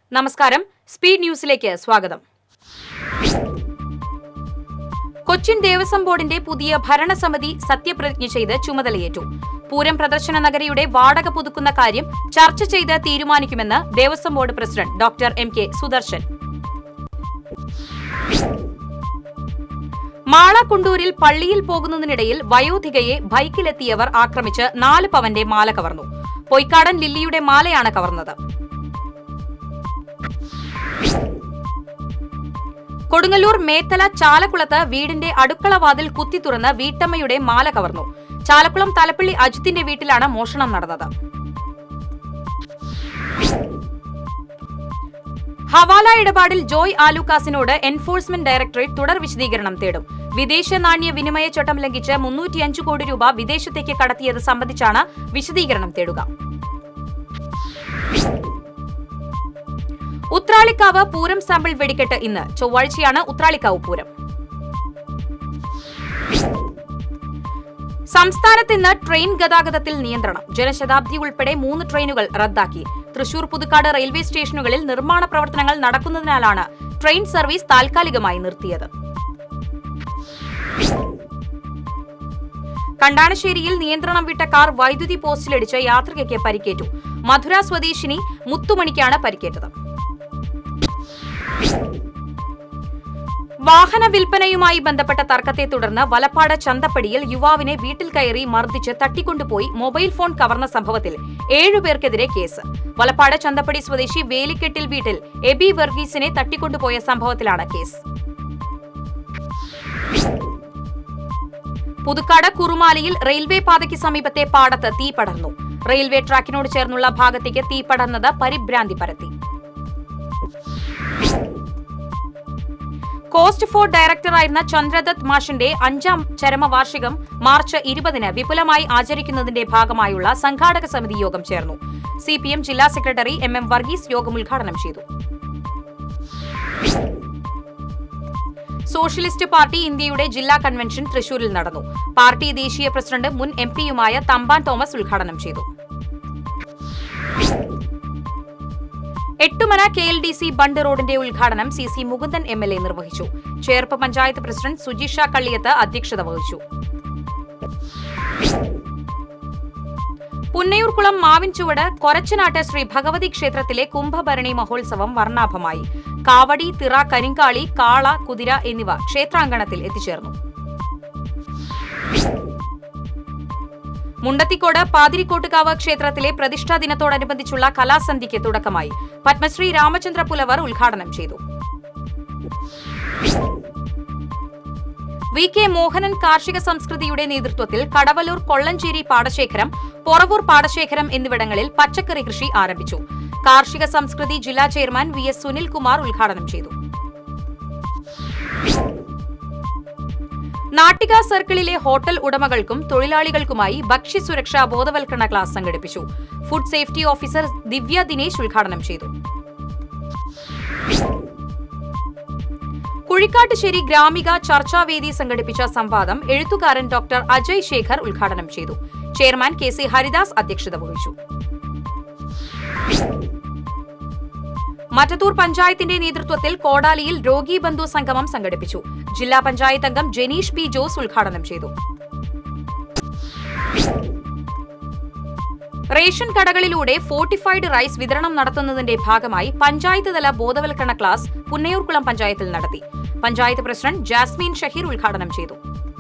നമസ്കാരം സ്പീഡ് ന്യൂസിലേക്ക് സ്വാഗതം കൊച്ചിൻ ദേവസ്വം ബോർഡിന്റെ പുതിയ ഭരണസമിതി സത്യപ്രതിജ്ഞ ചെയ്ത് ചുമതലയേറ്റു പൂരം പ്രദർശന നഗരിയുടെ വാടക പുതുക്കുന്ന കാര്യം ചർച്ച ചെയ്ത് തീരുമാനിക്കുമെന്ന് Devaswom board president doctor M K Sudarshan Mala കുണ്ടൂരിൽ പള്ളിയിൽ പോകുന്നതിനിടയിൽ വയോധികയെ ബൈക്കിലെത്തിയവർ ആക്രമിച്ച് നാല് പവന്റെ മാല കവർന്നു പൊയ്ക്കാടൻ ലില്ലിയുടെ മാലയാണ് കവർന്നത് കൊടുങ്ങല്ലൂർ മേത്തല ചാലക്കുളത്ത് വീടിന്റെ അടുക്കള വാതിൽ കുത്തി തുറന്ന് വീട്ടമ്മയുടെ മാല കവർന്നു ചാലക്കുളം തലപ്പള്ളി അജിത്തിന്റെ വീട്ടിലാണ് മോഷണം നടന്നത് ഹവാല ഇടപാടിൽ ജോയ് ആലൂക്കാസിനോട് എൻഫോഴ്സ്മെന്റ് ഡയറക്ടറേറ്റ് തുടർ വിശദീകരണം തേടും വിദേശ നാണ്യ വിനിമയ ചട്ടം ലംഘിച്ച് മുന്നൂറ്റിയഞ്ച് കോടി രൂപ വിദേശത്തേക്ക് കടത്തിയത് സംബന്ധിച്ചാണ് വിശദീകരണം തേടുക ഉത്രാളിക്കാവ് പൂരം സാമ്പിൾ വെടിക്കെട്ട് ഇന്ന് ചൊവ്വാഴ്ചയാണ് ഉത്രാളിക്കാവ് പൂരം സംസ്ഥാനത്ത് ഇന്ന് ട്രെയിൻ ഗതാഗതത്തിൽ നിയന്ത്രണം ജനശതാബ്ദി ഉൾപ്പെടെ മൂന്ന് ട്രെയിനുകൾ റദ്ദാക്കി തൃശൂർ പുതുക്കാട് റെയിൽവേ സ്റ്റേഷനുകളിൽ നിർമ്മാണ പ്രവർത്തനങ്ങൾ നടക്കുന്നതിനാലാണ് ട്രെയിൻ സർവീസ് താൽക്കാലികമായി നിർത്തിയത് കണ്ടാണശ്ശേരിയിൽ നിയന്ത്രണം വിട്ട കാർ വൈദ്യുതി പോസ്റ്റിലിടിച്ച് യാത്രികയ്ക്ക് പരിക്കേറ്റു മധുര സ്വദേശിനി മുത്തുമണിക്കാണ് പരിക്കേറ്റത് വാഹന വിൽപ്പനയുമായി ബന്ധപ്പെട്ട തർക്കത്തെ തുടർന്ന് വലപ്പാട് ചന്തപ്പടിയിൽ യുവാവിനെ വീട്ടിൽ കയറി മർദ്ദിച്ച് തട്ടിക്കൊണ്ടുപോയി മൊബൈൽ ഫോൺ കവർന്ന സംഭവത്തിൽ ഏഴുപേർക്കെതിരെ കേസ് വലപ്പാട് ചന്തപ്പടി സ്വദേശി വേലിക്കെട്ടിൽ വീട്ടിൽ എബി വർഗീസിനെ തട്ടിക്കൊണ്ടുപോയ സംഭവത്തിലാണ് കേസ് പുതുക്കാട് കുറുമാലിയിൽ റെയിൽവേ പാതയ്ക്ക് സമീപത്തെ പാടത്ത് തീ പടർന്നു റെയിൽവേ ട്രാക്കിനോട് ചേർന്നുള്ള ഭാഗത്തേക്ക് തീ പടർന്നത് പരിഭ്രാന്തി പരത്തി കോസ്റ്റ് ഫോർഡ് ഡയറക്ടറായിരുന്ന ചന്ദ്രദത്ത് മാഷിന്റെ അഞ്ചാം ചരമവാർഷികം മാർച്ച് ഇരുപതിന് വിപുലമായി ആചരിക്കുന്നതിന്റെ ഭാഗമായുള്ള സംഘാടക സമിതി യോഗം ചേർന്നു സിപിഎം ജില്ലാ സെക്രട്ടറി എം എം വർഗീസ് യോഗം ഉദ്ഘാടനം ചെയ്തു സോഷ്യലിസ്റ്റ് പാർട്ടി ഇന്ത്യയുടെ ജില്ലാ കൺവെൻഷൻ തൃശൂരിൽ നടന്നു പാർട്ടി ദേശീയ പ്രസിഡന്റ് മുൻ എം പിയുമായ തമ്പാൻ തോമസ് ഉദ്ഘാടനം ചെയ്തു Ettumana K L D C bund റോഡിന്റെ ഉദ്ഘാടനം C C Mukundan M L A നിർവഹിച്ചു ചേർപ്പ് പഞ്ചായത്ത് പ്രസിഡന്റ് സുജിഷ കള്ളിയത്ത് അധ്യക്ഷത വഹിച്ചു പുന്നയൂർകുളം മാവിൻചുവട് കൊരച്ചനാട്ട് ശ്രീ ഭഗവതി ക്ഷേത്രത്തിലെ കുംഭഭരണി മഹോത്സവം വർണ്ണാഭമായി കാവടി തിറ കരിങ്കാളി കാള കുതിര എന്നിവ ക്ഷേത്രാങ്കണത്തിൽ എത്തിച്ചേർന്നു മുണ്ടത്തിക്കോട് പാതിരിക്കോട്ടുകാവ് ക്ഷേത്രത്തിലെ പ്രതിഷ്ഠാ ദിനത്തോടനുബന്ധിച്ചുള്ള കലാസന്ധ്യയ്ക്ക് തുടക്കമായി പത്മശ്രീ രാമചന്ദ്ര പുലവർ ഉദ്ഘാടനം ചെയ്തു വി കെ മോഹനൻ കാർഷിക സംസ്കൃതിയുടെ നേതൃത്വത്തിൽ കടവലൂർ കൊള്ളഞ്ചേരി പാടശേഖരം പൊറവൂർ പാടശേഖരം എന്നിവിടങ്ങളിൽ പച്ചക്കറി കൃഷി ആരംഭിച്ചു കാർഷിക സംസ്കൃതി ജില്ലാ ചെയർമാൻ വി എസ് സുനിൽകുമാർ ഉദ്ഘാടനം ചെയ്തു നാട്ടിക സർക്കിളിലെ ഹോട്ടൽ ഉടമകൾക്കും തൊഴിലാളികൾക്കുമായി ഭക്ഷ്യസുരക്ഷാ ബോധവൽക്കരണ ക്ലാസ് സംഘടിപ്പിച്ചു food safety officer Divya Dinesh ഉദ്ഘാടനം ചെയ്തു കുഴിക്കാട്ടുശ്ശേരി ഗ്രാമിക ചർച്ചാവേദി സംഘടിപ്പിച്ച സംവാദം എഴുത്തുകാരൻ ഡോക്ടർ അജയ് ശേഖർ ഉദ്ഘാടനം ചെയ്തു ചെയർമാൻ കെ സി ഹരിദാസ് അധ്യക്ഷത വഹിച്ചു മറ്റത്തൂർ പഞ്ചായത്തിന്റെ നേതൃത്വത്തിൽ കോടാലിയിൽ രോഗീ ബന്ധു സംഗമം സംഘടിപ്പിച്ചു ജില്ലാ പഞ്ചായത്ത് അംഗം ജനീഷ് പി ജോസ് ഉദ്ഘാടനം ചെയ്തു റേഷൻ കടകളിലൂടെ ഫോർട്ടിഫൈഡ് റൈസ് വിതരണം നടത്തുന്നതിന്റെ ഭാഗമായി പഞ്ചായത്ത് തല ബോധവൽക്കരണ ക്ലാസ് പുന്നയൂർകുളം പഞ്ചായത്തിൽ നടത്തി പഞ്ചായത്ത് പ്രസിഡന്റ് ജാസ്മീൻ ഷഹീർ ഉദ്ഘാടനം ചെയ്തു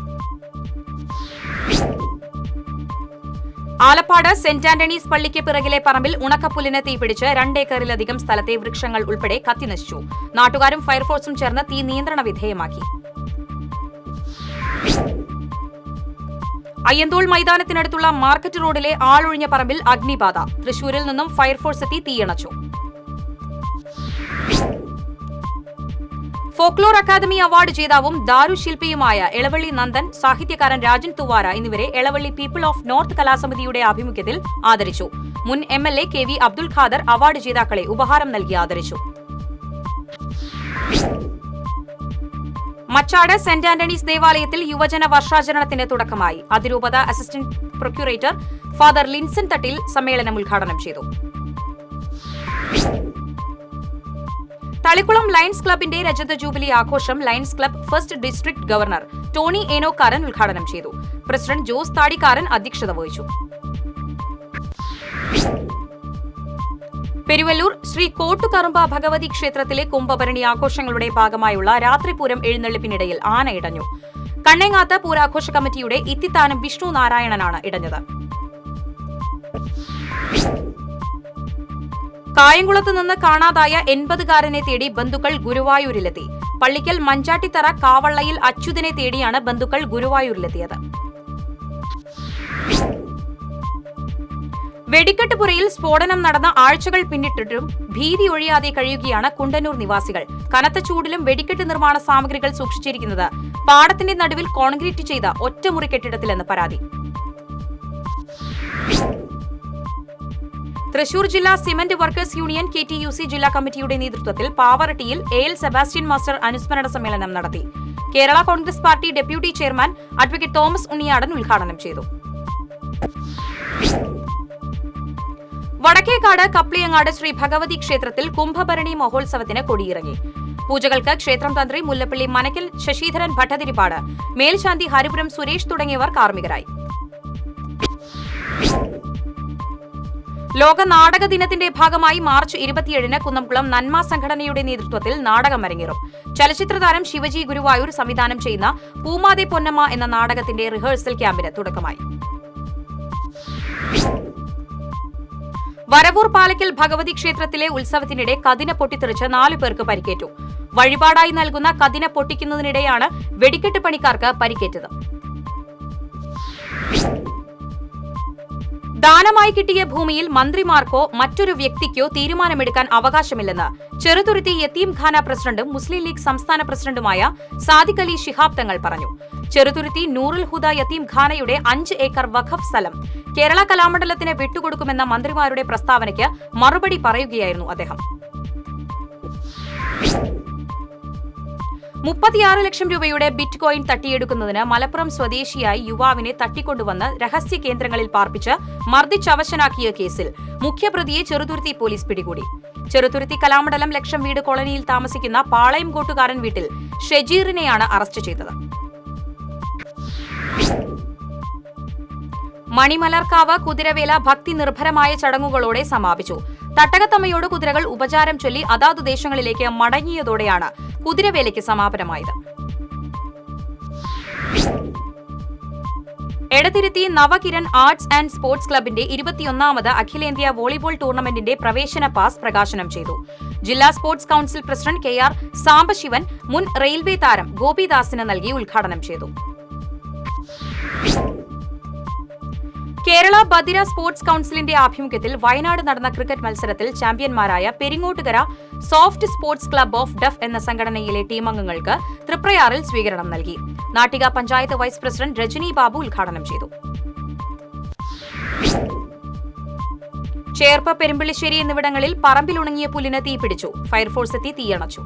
ആലപ്പാട് സെന്റ് ആന്റണീസ് പള്ളിക്ക് പിറകിലെ പറമ്പിൽ ഉണക്കപ്പുല്ലിന് തീപിടിച്ച് രണ്ടേക്കറിലധികം സ്ഥലത്തെ വൃക്ഷങ്ങൾ ഉൾപ്പെടെ കത്തിനശിച്ചു നാട്ടുകാരും ഫയർഫോഴ്സും ചേർന്ന് തീ നിയന്ത്രണ വിധേയമാക്കി അയ്യന്തോൾ മൈതാനത്തിനടുത്തുള്ള മാർക്കറ്റ് റോഡിലെ ആളൊഴിഞ്ഞ പറമ്പിൽ അഗ്നിബാധ തൃശൂരിൽ നിന്നും ഫയർഫോഴ്സ് എത്തി തീയണച്ചു ഫോക്ലോർ അക്കാദമി അവാർഡ് ജേതാവും ദാരുശില്പിയുമായ എളവള്ളി നന്ദൻ സാഹിത്യകാരൻ രാജൻ തുവാര എന്നിവരെ എളവള്ളി പീപ്പിൾ ഓഫ് നോർത്ത് കലാസമിതിയുടെ ആഭിമുഖ്യത്തിൽ ആദരിച്ചു മുൻ M L A K V Abdul Khader award ജേതാക്കളെ ഉപഹാരം നൽകി ആദരിച്ചു മച്ചാട് സെന്റ് ആന്റണീസ് ദേവാലയത്തിൽ യുവജന വർഷാചരണത്തിന് തുടക്കമായി അതിരൂപത assistant procurator father Linson Thattil സമ്മേളനം ഉദ്ഘാടനം ചെയ്തു തളിക്കുളം ലയൺസ് ക്ലബിന്റെ രജത ജൂബിലി ആഘോഷം lions club first district governor Tony Enokkaran ഉദ്ഘാടനം ചെയ്തു പ്രസിഡന്റ് ജോസ് താടിക്കാരൻ അധ്യക്ഷത വഹിച്ചു പെരുവല്ലൂർ ശ്രീ കോട്ടുകറുമ്പ ഭഗവതി ക്ഷേത്രത്തിലെ കുംഭഭരണി ആഘോഷങ്ങളുടെ ഭാഗമായുള്ള രാത്രിപൂരം എഴുന്നള്ളിപ്പിനിടയിൽ ആന ഇടഞ്ഞു കണ്ണേങ്ങാത്ത് പൂരാഘോഷ കമ്മിറ്റിയുടെ ഇത്തിത്താനം വിഷ്ണു നാരായണനാണ് ഇടഞ്ഞത് കായംകുളത്ത് നിന്ന് കാണാതായ എൺപതുകാരനെ തേടി ബന്ധുക്കൾ ഗുരുവായൂരിലെത്തി പള്ളിക്കൽ മഞ്ചാട്ടിത്തറ കാവള്ളയിൽ അച്യുതനെ തേടിയാണ് ബന്ധുക്കൾ ഗുരുവായൂരിലെത്തിയത് വെടിക്കെട്ടുപുരയിൽ സ്ഫോടനം നടന്ന ആഴ്ചകൾ പിന്നിട്ടിട്ടും ഭീതി ഒഴിയാതെ കഴിയുകയാണ് കുണ്ടന്നൂർ നിവാസികൾ കനത്ത ചൂടിലും വെടിക്കെട്ട് നിർമ്മാണ സാമഗ്രികൾ സൂക്ഷിച്ചിരിക്കുന്നത് പാടത്തിന്റെ നടുവിൽ കോൺക്രീറ്റ് ചെയ്ത ഒറ്റമുറി കെട്ടിടത്തിലെന്ന് പരാതി തൃശൂർ ജില്ലാ cement workers union K T U C ജില്ലാ കമ്മിറ്റിയുടെ നേതൃത്വത്തിൽ പാവറട്ടിയിൽ എ എൽ സെബാസ്റ്റ്യൻ മാസ്റ്റർ അനുസ്മരണ സമ്മേളനം നടത്തി Kerala Congress party deputy chairman advocate Thomas Unniyadan ഉദ്ഘാടനം ചെയ്തു വടക്കേക്കാട് കപ്ലിയങ്ങാട് ശ്രീ ഭഗവതി ക്ഷേത്രത്തിൽ കുംഭഭരണി മഹോത്സവത്തിന് കൊടിയിറങ്ങി പൂജകൾക്ക് ക്ഷേത്രം തന്ത്രി മുല്ലപ്പള്ളി മനക്കൽ ശശിധരൻ ഭട്ടതിരിപ്പാട് മേൽശാന്തി ഹരിപുരം സുരേഷ് തുടങ്ങിയവർ കാർമ്മികരായി ലോക നാടക ദിനത്തിന്റെ ഭാഗമായി മാർച്ച് ഇരുപത്തിയേഴിന് കുന്നംകുളം നന്മ സംഘടനയുടെ നേതൃത്വത്തിൽ നാടകം അരങ്ങേറും ചലച്ചിത്ര താരം ശിവജി ഗുരുവായൂർ സംവിധാനം ചെയ്യുന്ന പൂമാതെ പൊന്നമ്മ എന്ന നാടകത്തിന്റെ റിഹേഴ്സൽ ക്യാമ്പിന് തുടക്കമായി വരവൂർ പാലക്കൽ ഭഗവതി ക്ഷേത്രത്തിലെ ഉത്സവത്തിനിടെ കതിന പൊട്ടിത്തെറിച്ച് നാലു പേർക്ക് പരിക്കേറ്റു വഴിപാടായി നൽകുന്ന കതിന പൊട്ടിക്കുന്നതിനിടെയാണ് വെടിക്കെട്ട് പണിക്കാർക്ക് പരിക്കേറ്റത് ദാനമായി കിട്ടിയ ഭൂമിയിൽ മന്ത്രിമാർക്കോ മറ്റൊരു വ്യക്തിക്കോ തീരുമാനമെടുക്കാൻ അവകാശമില്ലെന്ന് ചെറുതുരുത്തി യത്തീംഖാന പ്രസിഡന്റും മുസ്ലിം ലീഗ് സംസ്ഥാന പ്രസിഡന്റുമായ സാദിഖ് അലി ശിഹാബ് തങ്ങൾ പറഞ്ഞു ചെറുതുരുത്തി നൂറുൽ ഹുദ യത്തീംഖാനയുടെ അഞ്ച് ഏക്കർ വഖഫ് സ്ഥലം കേരള കലാമണ്ഡലത്തിന് വിട്ടുകൊടുക്കുമെന്ന മന്ത്രിമാരുടെ പ്രസ്താവനയ്ക്ക് മറുപടി പറയുകയായിരുന്നു അദ്ദേഹം മുപ്പത്തിയാറ് ലക്ഷം രൂപയുടെ ബിറ്റ് കോയിൻ തട്ടിയെടുക്കുന്നതിന് മലപ്പുറം സ്വദേശിയായി യുവാവിനെ തട്ടിക്കൊണ്ടുവന്ന് രഹസ്യ കേന്ദ്രങ്ങളിൽ പാർപ്പിച്ച് മർദ്ദിച്ചവശനാക്കിയ കേസിൽ മുഖ്യപ്രതിയെ ചെറുതുരുത്തി പോലീസ് പിടികൂടി ചെറുതുരുത്തി കലാമണ്ഡലം ലക്ഷം വീട് കോളനിയിൽ താമസിക്കുന്ന പാളയം കോട്ടുകാരൻ വീട്ടിൽ ഷെജീറിനെയാണ് അറസ്റ്റ് ചെയ്തത് മണിമലർക്കാവ് കുതിരവേല ഭക്തി നിർഭരമായ ചടങ്ങുകളോടെ സമാപിച്ചു തട്ടകത്തമ്മയോട് കുതിരകൾ ഉപചാരം ചൊല്ലി അതാതു ദേശങ്ങളിലേക്ക് മടങ്ങിയതോടെയാണ് കുതിരവേലയ്ക്ക് സമാപനമായത് Edathiruthi Navakiran arts and sports ക്ലബിന്റെ ഇരുപത്തിയൊന്നാമത് അഖിലേന്ത്യാ വോളിബോൾ ടൂർണമെന്റിന്റെ പ്രവേശന പാസ് പ്രകാശനം ചെയ്തു ജില്ലാ sports council president K R Sambasivan മുൻ റെയിൽവേ താരം ഗോപിദാസിന് നൽകി ഉദ്ഘാടനം ചെയ്തു കേരള ബദിര സ്പോർട്സ് കൌൺസിലിന്റെ ആഭിമുഖ്യത്തിൽ വയനാട് നടന്ന ക്രിക്കറ്റ് മത്സരത്തിൽ ചാമ്പ്യന്മാരായ Peringottukara soft sports club of deaf എന്ന സംഘടനയിലെ ടീമംഗങ്ങൾക്ക് തൃപ്രയാറിൽ സ്വീകരണം നൽകി നാട്ടിക പഞ്ചായത്ത് വൈസ് പ്രസിഡന്റ് രജനി ബാബു ഉദ്ഘാടനം ചെയ്തു ചേർപ്പ് പെരുമ്പിളിശ്ശേരി എന്നിവിടങ്ങളിൽ പറമ്പിലുണങ്ങിയ പുല്ലിന് തീപിടിച്ചു ഫയർഫോഴ്സ് എത്തി തീയണച്ചു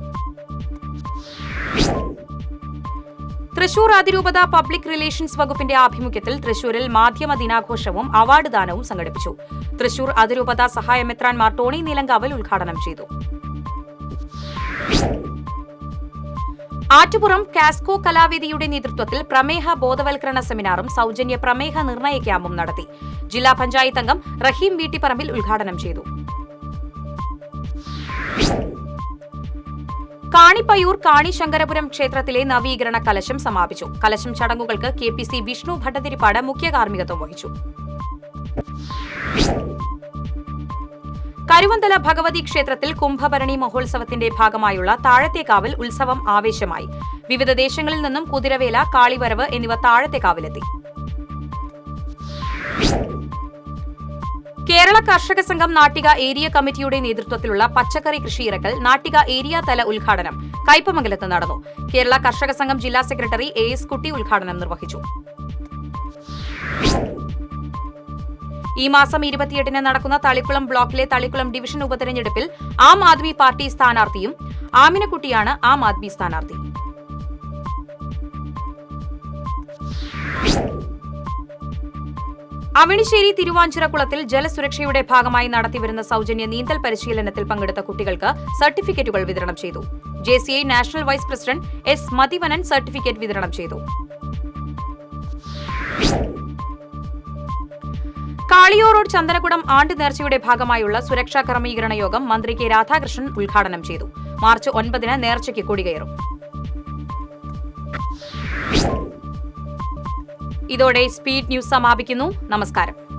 തൃശൂർ അതിരൂപത പബ്ലിക് റിലേഷൻസ് വകുപ്പിന്റെ ആഭിമുഖ്യത്തിൽ തൃശൂരിൽ മാധ്യമ ദിനാഘോഷവും അവാർഡ് ദാനവും സംഘടിപ്പിച്ചു തൃശൂർ അതിരൂപത സഹായമെത്രാൻമാർ ടോണി നീലങ്കാവൽ ഉദ്ഘാടനം ചെയ്തു ആറ്റുപുറം കാസ്കോ കലാവേദിയുടെ നേതൃത്വത്തിൽ പ്രമേഹ ബോധവൽക്കരണ സെമിനാറും സൗജന്യ പ്രമേഹ നിർണയ ക്യാമ്പും നടത്തി ജില്ലാ പഞ്ചായത്ത് അംഗം റഹീം വീട്ടിപ്പറമ്പിൽ ഉദ്ഘാടനം ചെയ്തു കാണിപ്പയ്യൂർ കാണി ശങ്കരപുരം ക്ഷേത്രത്തിലെ നവീകരണ കലശം സമാപിച്ചു കലശം ചടങ്ങുകൾക്ക് K P C Vishnu Bhattathiripad മുഖ്യ കാർമ്മികത്വം വഹിച്ചു കരുവന്തല ഭഗവതി ക്ഷേത്രത്തിൽ കുംഭഭരണി മഹോത്സവത്തിന്റെ ഭാഗമായുള്ള താഴത്തേക്കാവിൽ ഉത്സവം ആവേശമായി വിവിധ ദേശങ്ങളിൽ നിന്നും കുതിരവേല കാളിവരവ് എന്നിവ താഴത്തേക്കാവിലെത്തി കേരള കർഷക സംഘം നാട്ടിക ഏരിയ കമ്മിറ്റിയുടെ നേതൃത്വത്തിലുള്ള പച്ചക്കറി കൃഷിയിറക്കൽ നാട്ടിക ഏരിയ തല ഉദ്ഘാടനം കയ്പമംഗലത്ത് നടന്നു കേരള കർഷക സംഘം ജില്ലാ സെക്രട്ടറി എ എസ് കുട്ടി ഉദ്ഘാടനം നിർവഹിച്ചു ഈ മാസം ഇരുപത്തിയെട്ടിന് നടക്കുന്ന തളിക്കുളം ബ്ലോക്കിലെ തളിക്കുളം ഡിവിഷൻ ഉപതെരഞ്ഞെടുപ്പിൽ ആം ആദ്മി പാർട്ടി സ്ഥാനാർത്ഥിയും ആമിനക്കുട്ടിയാണ് ആം ആദ്മി സ്ഥാനാർത്ഥി അവണിശ്ശേരി തിരുവാഞ്ചിറ കുളത്തിൽ ജലസുരക്ഷയുടെ ഭാഗമായി നടത്തിവരുന്ന സൗജന്യ നീന്തൽ പരിശീലനത്തിൽ പങ്കെടുത്ത കുട്ടികൾക്ക് സർട്ടിഫിക്കറ്റുകൾ വിതരണം ചെയ്തു J C I national vice president S Mathivanan certificate വിതരണം ചെയ്തു കാളിയോ റോഡ് ചന്ദനകുടം ആണ്ട് നേർച്ചയുടെ ഭാഗമായുള്ള സുരക്ഷാ ക്രമീകരണ യോഗം മന്ത്രി കെ രാധാകൃഷ്ണൻ ഉദ്ഘാടനം ചെയ്തു മാർച്ച് ഒൻപതിന് നേർച്ചയ്ക്ക് കൊടികയറും ഇതോടെ സ്പീഡ് ന്യൂസ് സമാപിക്കുന്നു നമസ്കാരം